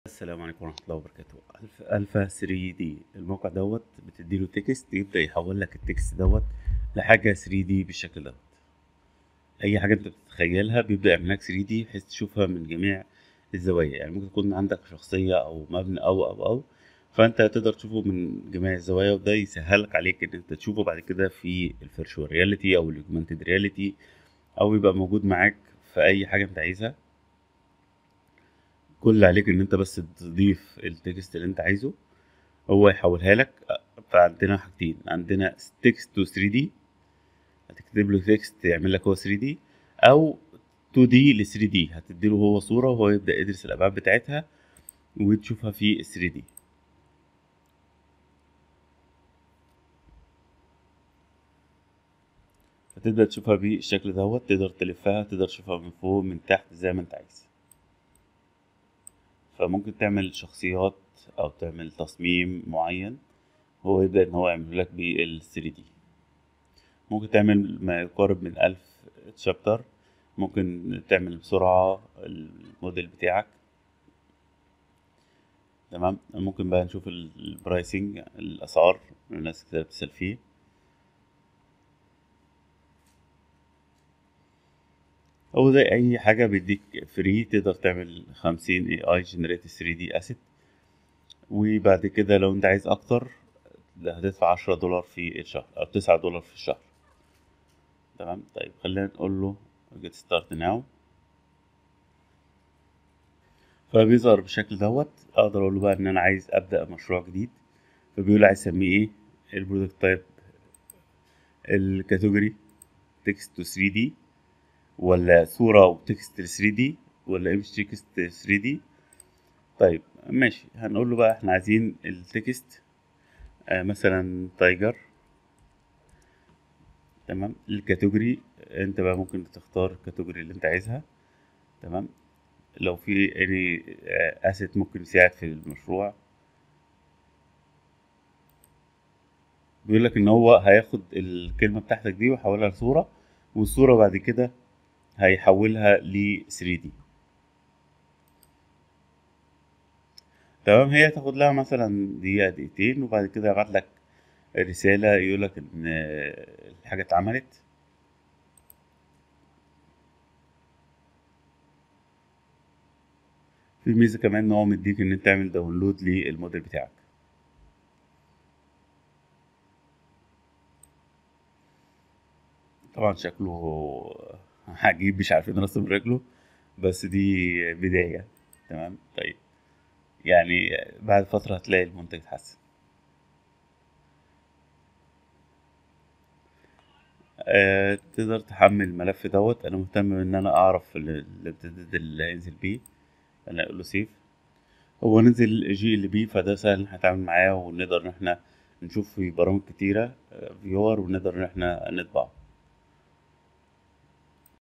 السلام عليكم ورحمة الله وبركاته الفا الفا 3 دي الموقع دوت بتديله تكست يبدأ يحول لك التكست دوت لحاجة 3 دي بالشكل دوت أي حاجة أنت بتتخيلها بيبدأ يعمل لك 3 دي بحيث تشوفها من جميع الزوايا يعني ممكن يكون عندك شخصية أو مبنى أو أو أو فأنت تقدر تشوفه من جميع الزوايا وده يسهلك عليك إن أنت تشوفه بعد كده في الفيرشوال رياليتي أو الاوجمانتد رياليتي أو يبقى موجود معاك في أي حاجة أنت عايزها كل اللي عليك ان انت بس تضيف التكست اللي انت عايزه هو يحولها لك فعندنا حاجتين عندنا تكست تو 3 دي هتكتب له تكست يعمل لك هو 3 دي او 2 دي ل 3 دي هتديله هو صورة وهو يبدأ يدرس الأبعاد بتاعتها وتشوفها في 3 دي فتبدأ تشوفها بالشكل دوت تقدر تلفها تقدر تشوفها من فوق من تحت زي ما انت عايز فممكن تعمل شخصيات او تعمل تصميم معين هو يبدأ ان هو يعمل لك بال 3 دي ممكن تعمل ما يقارب من ألف شابتر ممكن تعمل بسرعة الموديل بتاعك تمام ممكن بقى نشوف البرايسنج الأسعار الناس كتير بتسأل فيه هو زي اي حاجة بيديك فري تقدر تعمل خمسين اي اي جنريت 3 دي اسيت وبعد كده لو انت عايز اكتر هتدفع عشرة دولار في الشهر او تسعة دولار في الشهر تمام طيب خلينا نقول له get start now فبيظهر بالشكل دوت اقدر اقول له بقى ان انا عايز ابدا مشروع جديد فبيقول عايز اسميه ايه البرودكت تايب الكاتيجوري تكست تو 3 دي ولا صورة وتكست 3 دي ولا ايمج تكست 3 دي طيب ماشي هنقول له بقى احنا عايزين التكست آه مثلا تايجر تمام الكاتيجوري انت بقى ممكن تختار الكاتيجوري اللي انت عايزها تمام لو في اني اسيت ممكن يساعد في المشروع بيقول لك ان هو هياخد الكلمه بتاعتك دي ويحولها لصوره والصوره بعد كده هيحولها ل 3 دي تمام هي تاخد لها مثلا دقيقة دقيقتين وبعد كده يبعت لك رسالة يقول لك ان الحاجة اتعملت في ميزة كمان ان هو مديك ان انت تعمل داونلود للموديل بتاعك طبعا شكله عجيب مش عارفين رسم رجله بس دي بداية تمام طيب يعني بعد فترة هتلاقي المنتج اتحسن أه تقدر تحمل الملف دوت انا مهتم ان انا اعرف الامتداد اللي هينزل بيه انا اقول له سيف هو نزل جي ال بي فده سهل ان احنا نتعامل معاه ونقدر ان احنا نشوف في برامج كتيرة فيور ونقدر ان احنا نطبعه